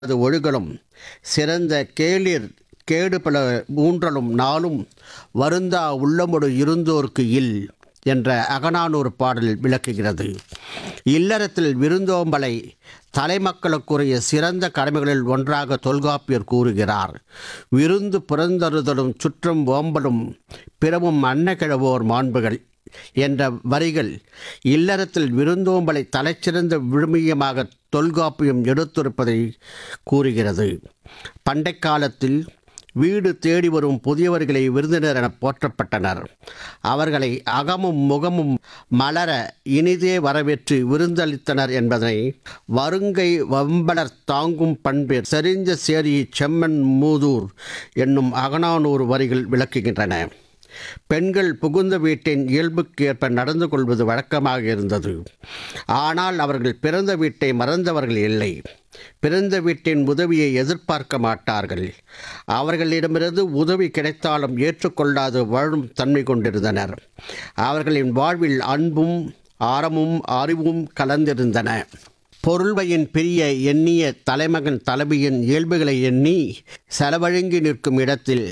அது ஒழுகலும் சிறந்த கேளிர் கேடுபல மூன்றலும் நாளும் வருந்தா உள்ளமுடு இருந்தோர்க்கு இல் என்ற அகநானூறு பாடல் விளக்குகிறது இல்லறத்தில் விருந்தோம்பலை தலைமக்களுக்குரிய சிறந்த கடமைகளில் ஒன்றாக தொல்காப்பியர் கூறுகிறார் விருந்து புறந்தருதலும் சுற்றும் ஓம்பலும் பிறவும் அன்னக்கிழவோர் மாண்புகள் என்ற வரிகள் இல்லறத்தில் விருந்தோம்பலை தலைச்சிறந்த விழுமியமாக தொல்காப்பியம் எடுத்திருப்பதை கூறுகிறது பண்டை காலத்தில் வீடு தேடி வரும் புதியவர்களை விருந்தினர் என போற்றப்பட்டனர் அவர்களை அகமும் முகமும் மலர இனிதே வரவேற்று விருந்தளித்தனர் என்பதனை வருங்கை வம்பலர் தாங்கும் பண்பேர் செறிஞ்ச சேரி செம்மன் மூதூர் என்னும் அகநானூறு வரிகள் விளக்குகின்றன பெண்கள் புகுந்த வீட்டின் இயல்புக்கு ஏற்ப நடந்து கொள்வது வழக்கமாக இருந்தது ஆனால் அவர்கள் பிறந்த வீட்டை மறந்தவர்கள் இல்லை பிறந்த வீட்டின் உதவியை எதிர்பார்க்க மாட்டார்கள் அவர்களிடமிருந்து உதவி கிடைத்தாலும் ஏற்றுக்கொள்ளாது வாழும் தன்மை கொண்டிருந்தனர் அவர்களின் வாழ்வில் அன்பும் ஆரமும் அறிவும் கலந்திருந்தன பொருள்வையின் பிரிய எண்ணிய தலைமகன் தலைவியின் இயல்புகளை எண்ணி செலவழுங்கி நிற்கும் இடத்தில்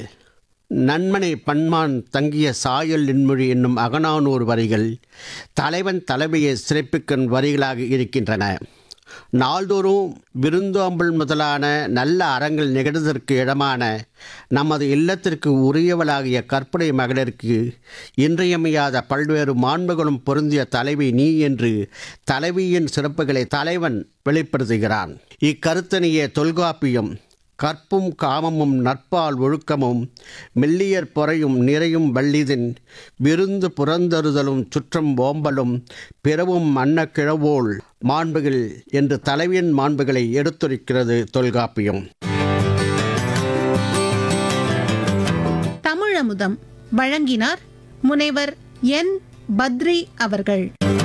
நன்மனை பன்மான் தங்கிய சாயல் நின்மொழி என்னும் அகநானூறு வரிகள் தலைவன் தலைமையை சிறப்பிக்கும் வரிகளாக இருக்கின்றன நாள்தோறும் விருந்தோம்பல் முதலான நல்ல அறங்கள் நிகழ்வதற்கு இடமான நமது இல்லத்திற்கு உரியவளாகிய கற்பனை மகளிருக்கு இன்றியமையாத பல்வேறு மாண்புகளும் பொருந்திய தலைவி நீ என்று தலைவியின் சிறப்புகளை தலைவன் வெளிப்படுத்துகிறான் இக்கருத்தனையே தொல்காப்பியம் கற்பும் காமமும் நட்பால் ஒழுக்கமும் மெல்லியற் பொறையும் நிறையும் வள்ளிதின் விருந்து புறந்தருதலும் சுற்றம் ஓம்பலும் பிறவும் அன்ன கிழவோள் மாண்புகள் என்று தலைவியின் மாண்புகளை எடுத்துரைக்கிறது தொல்காப்பியம் தமிழமுதம் வழங்கினார் முனைவர் என் பத்ரி அவர்கள்